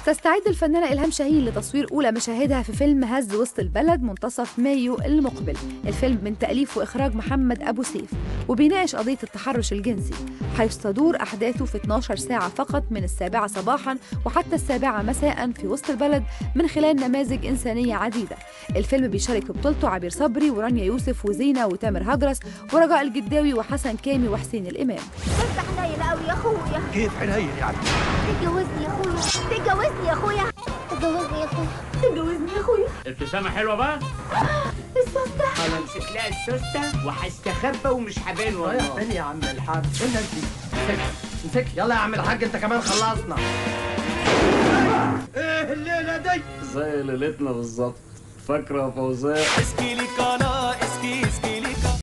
تستعد الفنانة إلهام شاهين لتصوير أولى مشاهدها في فيلم هز وسط البلد منتصف مايو المقبل الفيلم من تأليف وإخراج محمد أبو سيف وبيناقش قضية التحرش الجنسي حيث تدور أحداثه في 12 ساعة فقط من السابعة صباحا وحتى السابعة مساء في وسط البلد من خلال نماذج إنسانية عديدة الفيلم بيشارك في بطولته عبير صبري ورانيا يوسف وزينة وتامر هجرس ورجاء الجداوي وحسن كامي وحسين الإمام انت حنين قوي يا اخويا كيف حنين يعني تتجوزني يا اخويا تتجوزني يا اخويا تتجوزني يا اخويا تتجوزني يا اخويا ابتسامة حلوة بقى الصوت ده انا مسك لها السوستة وهستخبى ومش هبان رايح والله فين يا عم الحاج فين انت امسك امسك يلا يا عم الحاج انت كمان خلصنا ايه الليله دي زي ليلتنا بالظبط فاكرة يا فوزية اسكي لي كانا اسكي اسكي لي كانا